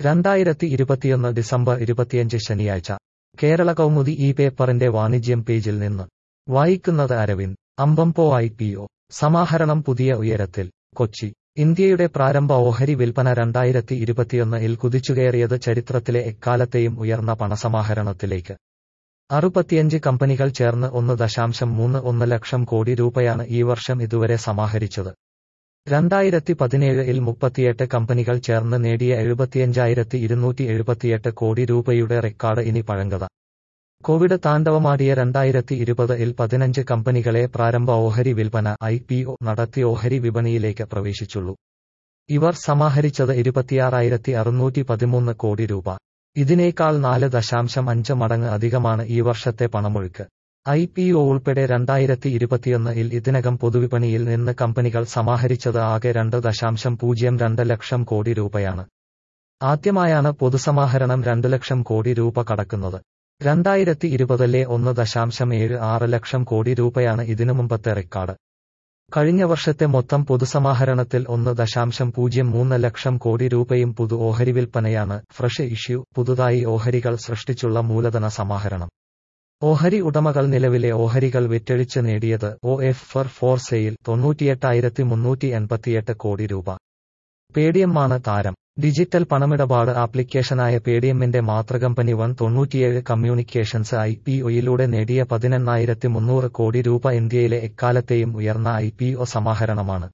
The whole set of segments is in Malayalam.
രണ്ടായിരത്തി ഇരുപത്തിയൊന്ന് ഡിസംബർ ഇരുപത്തിയഞ്ച് ശനിയാഴ്ച കേരള കൗമുദി ഈ പേപ്പറിന്റെ വാണിജ്യം പേജിൽ നിന്ന് വായിക്കുന്നത് അരവിന്ദ് അമ്പംപോ ഐ പി ഒ സമാഹരണം പുതിയ ഉയരത്തിൽ കൊച്ചി ഇന്ത്യയുടെ പ്രാരംഭ ഓഹരി വിൽപ്പന രണ്ടായിരത്തി ഇരുപത്തിയൊന്നിൽ കുതിച്ചുകയറിയത് ചരിത്രത്തിലെ എക്കാലത്തെയും ഉയർന്ന പണസമാഹരണത്തിലേക്ക് അറുപത്തിയഞ്ച് കമ്പനികൾ ചേർന്ന് ഒന്ന് ദശാംശം മൂന്ന് ഒന്ന് ലക്ഷം കോടി രൂപയാണ് ഈ വർഷം ഇതുവരെ സമാഹരിച്ചത് രണ്ടായിരത്തി പതിനേഴിൽ മുപ്പത്തിയെട്ട് കമ്പനികൾ ചേർന്ന് നേടിയ എഴുപത്തിയഞ്ചായിരത്തി ഇരുന്നൂറ്റി എഴുപത്തിയെട്ട് കോടി രൂപയുടെ റെക്കോർഡ് ഇനി പഴങ്കത കോവിഡ് താണ്ഡവമാടിയ രണ്ടായിരത്തി ഇരുപതിൽ പതിനഞ്ച് കമ്പനികളെ പ്രാരംഭ ഓഹരി വിൽപ്പന ഐ പി ഒ നടത്തി ഓഹരി വിപണിയിലേക്ക് പ്രവേശിച്ചുള്ളൂ ഇവർ സമാഹരിച്ചത് ഇരുപത്തിയാറായിരത്തി അറുന്നൂറ്റി പതിമൂന്ന് കോടി രൂപ ഇതിനേക്കാൾ നാല് ദശാംശം അഞ്ച് മടങ്ങ് അധികമാണ് ഈ വർഷത്തെ പണമൊഴുക്ക് ഐ പി ഒ ഉൾപ്പെടെ രണ്ടായിരത്തി ഇരുപത്തിയൊന്നിൽ ഇതിനകം പൊതുവിപണിയിൽ നിന്ന് കമ്പനികൾ സമാഹരിച്ചത് ആകെ രണ്ട് ദശാംശം പൂജ്യം രണ്ട് ലക്ഷം കോടി രൂപയാണ് ആദ്യമായാണ് പൊതുസമാഹരണം രണ്ടു ലക്ഷം കോടി രൂപ കടക്കുന്നത് രണ്ടായിരത്തി ഇരുപതിലെ ഒന്ന് ദശാംശം ഏഴ് ആറ് ലക്ഷം കോടി രൂപയാണ് ഇതിനു മുമ്പത്തെ റെക്കോർഡ് കഴിഞ്ഞ വർഷത്തെ മൊത്തം പൊതുസമാഹരണത്തിൽ ഒന്ന് ദശാംശം പൂജ്യം മൂന്ന് ലക്ഷം കോടി രൂപയും പുതു ഓഹരി വിൽപ്പനയാണ് ഫ്രഷ് ഇഷ്യൂ പുതുതായി ഓഹരികൾ സൃഷ്ടിച്ചുള്ള മൂലധന സമാഹരണം ഓഹരി ഉടമകൾ നിലവിലെ ഓഹരികൾ വിറ്റഴിച്ച് നേടിയത് offer for sale തൊണ്ണൂറ്റിയെട്ടായിരത്തി മുന്നൂറ്റി എൺപത്തിയെട്ട് കോടി രൂപ പേടിഎമ്മാണ് താരം ഡിജിറ്റൽ പണമിടപാട് ആപ്ലിക്കേഷനായ പേടിഎമ്മിന്റെ മാതൃകമ്പനി വൺ തൊണ്ണൂറ്റിയേഴ് കമ്മ്യൂണിക്കേഷൻസ് ഐ പി ഒയിലൂടെ നേടിയ പതിനെണ്ണായിരത്തി മുന്നൂറ് കോടി രൂപ ഇന്ത്യയിലെ എക്കാലത്തെയും ഉയർന്ന ഐ പി ഒ സമാഹരണമാണ്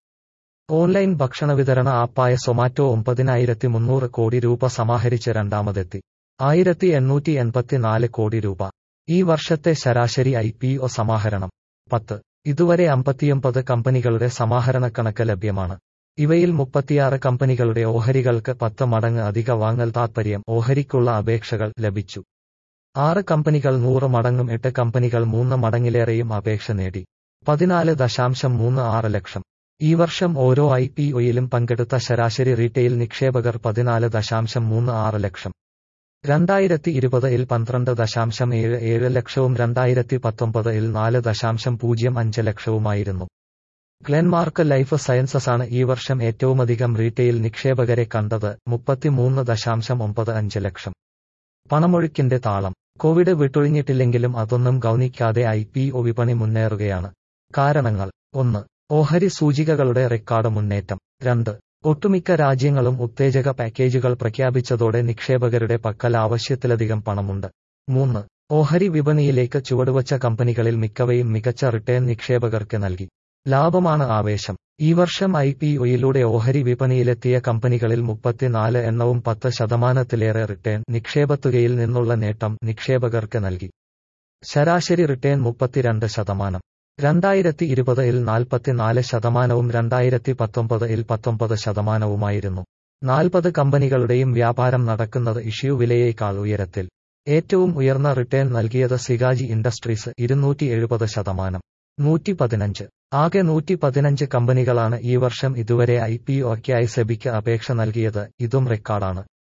ഓൺലൈൻ ഭക്ഷണ വിതരണ ആപ്പായ സൊമാറ്റോ ഒമ്പതിനായിരത്തി മുന്നൂറ് കോടി രൂപ സമാഹരിച്ച് രണ്ടാമതെത്തി ആയിരത്തി എണ്ണൂറ്റി എൺപത്തിനാല് കോടി രൂപ ഈ വർഷത്തെ ശരാശരി ഐ പി ഒ സമാഹരണം പത്ത് ഇതുവരെ അമ്പത്തിയൊമ്പത് കമ്പനികളുടെ സമാഹരണക്കണക്ക് ലഭ്യമാണ് ഇവയിൽ മുപ്പത്തിയാറ് കമ്പനികളുടെ ഓഹരികൾക്ക് പത്ത് മടങ്ങ് അധിക വാങ്ങൽ താത്പര്യം ഓഹരിക്കുള്ള അപേക്ഷകൾ ലഭിച്ചു ആറ് കമ്പനികൾ നൂറ് മടങ്ങും എട്ട് കമ്പനികൾ മൂന്ന് മടങ്ങിലേറെയും അപേക്ഷ നേടി പതിനാല് ദശാംശം മൂന്ന് ആറ് ലക്ഷം ഈ വർഷം ഓരോ ഐ പി ഒയിലും പങ്കെടുത്ത ശരാശരി റീറ്റെയിൽ നിക്ഷേപകർ പതിനാല് ദശാംശം മൂന്ന് ആറ് ലക്ഷം രണ്ടായിരത്തി ഇരുപതിൽ പന്ത്രണ്ട് ദശാംശം ഏഴ് ഏഴ് ലക്ഷവും രണ്ടായിരത്തി പത്തൊമ്പതിൽ നാല് ദശാംശം പൂജ്യം അഞ്ച് ലക്ഷവുമായിരുന്നു ഗ്ലെൻമാർക്ക് ലൈഫ് സയൻസസാണ് ഈ വർഷം ഏറ്റവുമധികം റീറ്റെയിൽ നിക്ഷേപകരെ കണ്ടത് മുപ്പത്തിമൂന്ന് ദശാംശം ഒമ്പത് അഞ്ച് ലക്ഷം പണമൊഴുക്കിന്റെ താളം കോവിഡ് വിട്ടൊഴിഞ്ഞിട്ടില്ലെങ്കിലും അതൊന്നും ഗൗനിക്കാതെ ഐ പി ഒ വിപണി മുന്നേറുകയാണ് കാരണങ്ങൾ ഒന്ന് ഓഹരി സൂചികകളുടെ റെക്കോർഡ് മുന്നേറ്റം രണ്ട് ഒട്ടുമിക്ക രാജ്യങ്ങളും ഉത്തേജക പാക്കേജുകൾ പ്രഖ്യാപിച്ചതോടെ നിക്ഷേപകരുടെ പക്കൽ ആവശ്യത്തിലധികം പണമുണ്ട് മൂന്ന് ഓഹരി വിപണിയിലേക്ക് ചുവടുവച്ച കമ്പനികളിൽ മിക്കവയും മികച്ച റിട്ടേൺ നിക്ഷേപകർക്ക് നൽകി ലാഭമാണ് ആവേശം ഈ വർഷം ഐ പി ഒയിലൂടെ ഓഹരി വിപണിയിലെത്തിയ കമ്പനികളിൽ മുപ്പത്തിനാല് എണ്ണവും പത്ത് ശതമാനത്തിലേറെ റിട്ടേൺ നിക്ഷേപത്തുകയിൽ നിന്നുള്ള നേട്ടം നിക്ഷേപകർക്ക് നൽകി ശരാശരി റിട്ടേൺ മുപ്പത്തിരണ്ട് ശതമാനം രണ്ടായിരത്തി ഇരുപതിൽ നാൽപ്പത്തിനാല് ശതമാനവും രണ്ടായിരത്തി പത്തൊമ്പതിൽ പത്തൊമ്പത് ശതമാനവുമായിരുന്നു നാൽപ്പത് കമ്പനികളുടെയും വ്യാപാരം നടക്കുന്നത് ഇഷ്യൂ വിലയേക്കാൾ ഉയരത്തിൽ ഏറ്റവും ഉയർന്ന റിട്ടേൺ നൽകിയത് സിഗാജി ഇൻഡസ്ട്രീസ് ഇരുന്നൂറ്റി എഴുപത് ശതമാനം നൂറ്റി പതിനഞ്ച് ആകെ നൂറ്റി പതിനഞ്ച് കമ്പനികളാണ് ഈ വർഷം ഇതുവരെ ഐ പി ഒക്കായി സെബിക്ക് അപേക്ഷ നൽകിയത് ഇതും റെക്കോർഡാണ്